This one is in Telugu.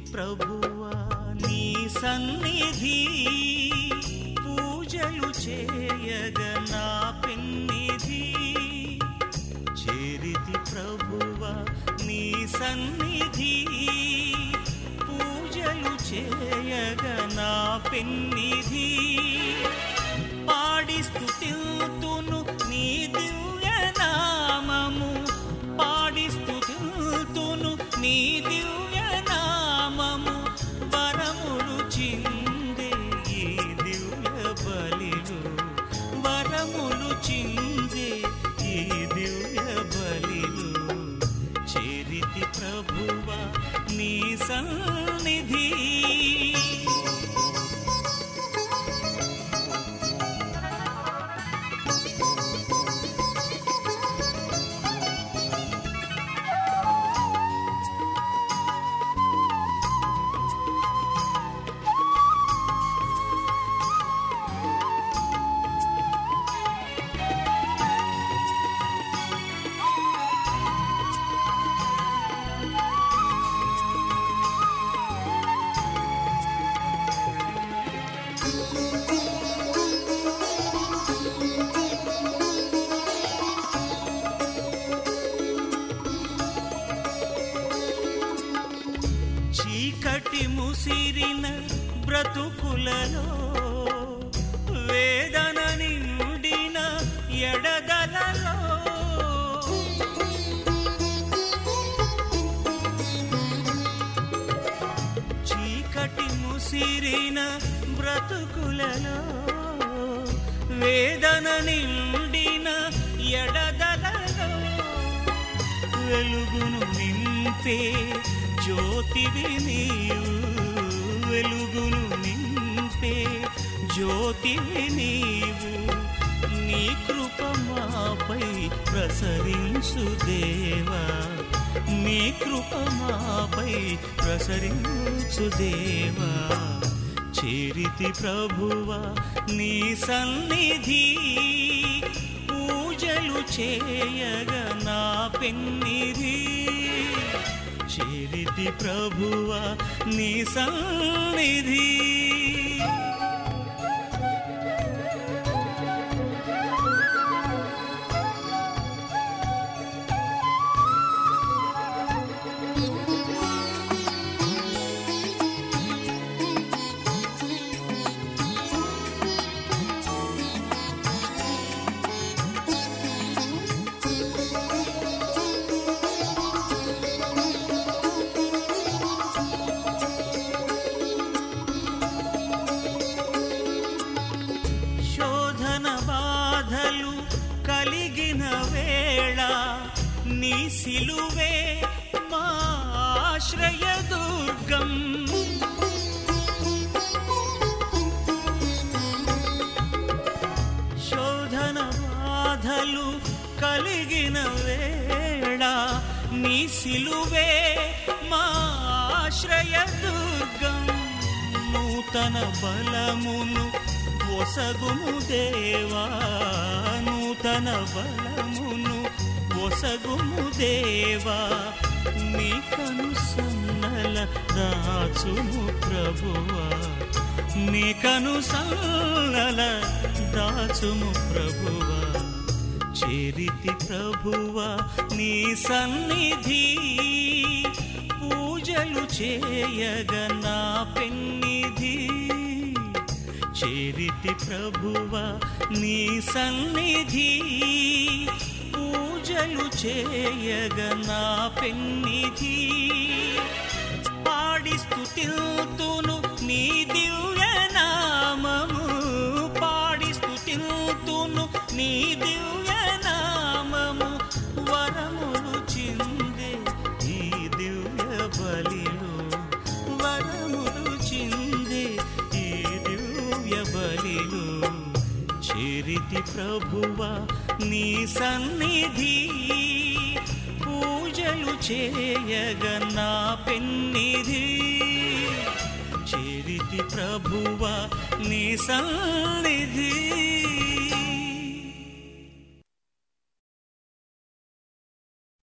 ప్రభువా నీ సన్నిధి పూజలు చేయగ నా పెన్నిధి చేరితి ప్రభువా నీ సన్నిధి పూజలు చేయగ నా పెన్నిధి పాడి స్తుతిల్తును నీ దివ్య నామము పాడి స్తుతిల్తును నీ దివ్య నామము వరములు చిందే ఈ దివ్య బలిలు వరములు చిందే ఈ దివ్య బలిలు చేరితి ప్రభువా నీ సన్నిధి చీకటి ముసిరిన బ్రతుకులలో వేదన నిండిన ఎడదలలో చీకటి ముసిరిన బ్రతుకులలో వేదన నిండిన ఎడదలలో వెలుగును నింపే జ్యోతివి నీవు వెలుగును నింపే జ్యోతివి నీవు నీ కృప మాపై ప్రసరించు దేవా నీ కృప మాపై ప్రసరించు దేవా చేరితి ప్రభువా నీ సన్నిధి పూజలు చేయగ నా పెన్నిధి చేరితి ప్రభువా నీ సన్నిధి శోధన బాధలు కలిగిన వేళ నీ సిలువే మా ఆశ్రయ దుర్గం శోధన బాధలు కలిగిన వేళ నీ సిలువే మా ఆశ్రయ దుర్గం నూతన బలమును ఒసగుము దేవా నూతన బలమును ఒసగుము దేవా నీ కనుసన్నల దాచుము ప్రభువా నీ కనుసన్నల దాచుము ప్రభువా చేరితి ప్రభువా నీ సన్నిధి పూజలు చేయగ నా పెన్నిధి చేరితి ప్రభువా నీ సన్నిధి పూజలు చేయగ నా పెన్నిధి పాడి స్తుతిల్తును నీ దివ్య నామము పాడి స్తుతిల్తును నీ దివ్య నామము వరములు చిందే ఈ దివ్య బలిలో వరములు చిందే ఈ దివ్య బలిలో చేరితి ప్రభువా నీ సన్నిధి పూజలు చేయగ నా పెన్నిధి చేరితి ప్రభువా నీ సన్నిధి